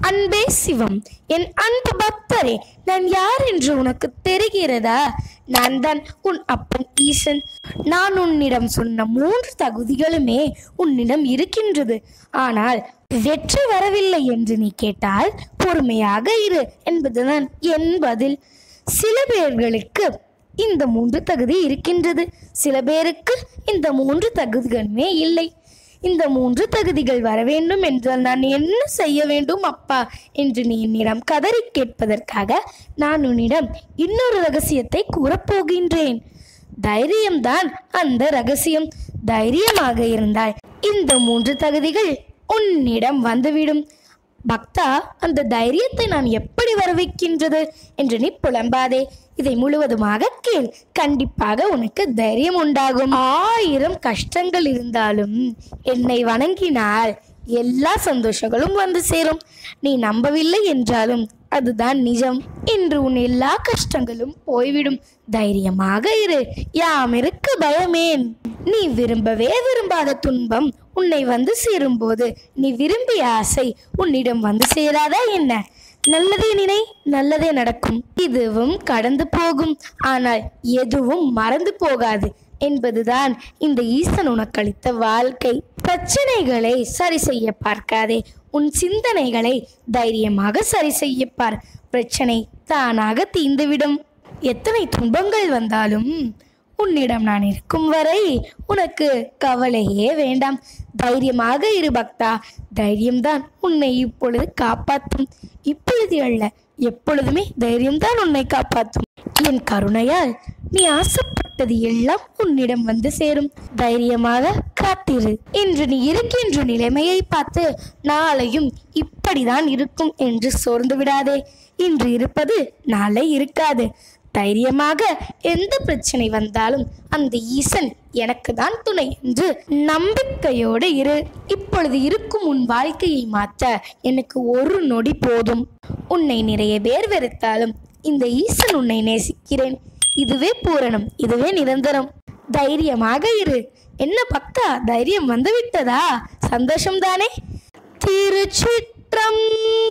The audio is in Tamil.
அன்பே சிவம் என் அன்பு பக்தரே நான் யார் என்று உனக்கு தெரிகிறதா நான் தான் உன் அப்பன் ஈசன் நான் உன்னிடம் சொன்ன மூன்று தகுதிகளுமே உன்னிடம் இருக்கின்றது ஆனால் வெற்றி வரவில்லை என்று நீ கேட்டால் பொறுமையாக இரு என்பதுதான் என் பதில் சில பேர்களுக்கு இந்த மூன்று தகுதி இருக்கின்றது சில பேருக்கு இந்த மூன்று தகுதிகளுமே இல்லை இந்த மூன்று தகுதிகள் வர வேண்டும் என்றால் நான் என்ன செய்ய வேண்டும் அப்பா என்று நீ என்னிடம் கதறி கேட்பதற்காக நான் உன்னிடம் இன்னொரு ரகசியத்தை கூறப்போகின்றேன் தைரியம்தான் அந்த ரகசியம் தைரியமாக இருந்தால் இந்த மூன்று தகுதிகள் உன்னிடம் வந்துவிடும் பக்தா அந்த தைரியத்தை நான் எப்படி வரவைக்கின்றது என்று நீ புலம்பாதே இதை முழுவதுமாக கேள் கண்டிப்பாக உனக்கு தைரியம் உண்டாகும் ஆயிரம் கஷ்டங்கள் இருந்தாலும் என்னை வணங்கினால் எல்லா சந்தோஷங்களும் வந்து சேரும் நீ நம்பவில்லை என்றாலும் அதுதான் நிஜம் இன்று உன் எல்லா கஷ்டங்களும் போய்விடும் தைரியமாக இரு யாம் இருக்க பயமேன் நீ விரும்பவே விரும்பாத துன்பம் உன்னை வந்து சேரும்போது நீ விரும்பிய ஆசை உன்னிடம் வந்து சேராதா என்ன நல்லதே நினை நல்லதே நடக்கும் இதுவும் கடந்து போகும் ஆனால் எதுவும் மறந்து போகாது என்பதுதான் இந்த ஈசன் உனக்களித்த வாழ்க்கை பிரச்சனைகளை சரி செய்ய பார்க்காதே உன் சிந்தனைகளை தைரியமாக சரி செய்ய பார் பிரச்சனை தானாக தீர்ந்துவிடும் எத்தனை துன்பங்கள் வந்தாலும் உன்னிடம் நான் இருக்கும் வரை உனக்கு கவலையே வேண்டாம் தைரியமாக இரு பக்தா தைரியம்தான் உன்னை இப்பொழுது காப்பாற்றும் இப்பொழுது அல்ல எப்பொழுதுமே தைரியம்தான் உன்னை காப்பாற்றும் என் கருணையால் நீ ஆசைப்பட்டது எல்லாம் உன்னிடம் வந்து சேரும் தைரியமாக காத்திரு இன்று நீ இருக்கின்ற நிலைமையை பார்த்து நாளையும் இப்படிதான் இருக்கும் என்று சோர்ந்து விடாதே இன்று இருப்பது நாளை இருக்காது தைரியமாக எந்த பிரச்சனை வந்தாலும் அந்த ஈசன் எனக்கு தான் துணை என்று நம்பிக்கையோடு இரு இப்பொழுது இருக்கும் உன் வாழ்க்கையை மாற்ற எனக்கு ஒரு நொடி போதும் உன்னை நிறைய பேர் வெறுத்தாலும் இந்த ஈசன் உன்னை நேசிக்கிறேன் இதுவே பூரணம் இதுவே நிரந்தரம் தைரியமாக இரு என்ன பக்கா தைரியம் வந்துவிட்டதா சந்தோஷம்தானே திருச்சிற்றம்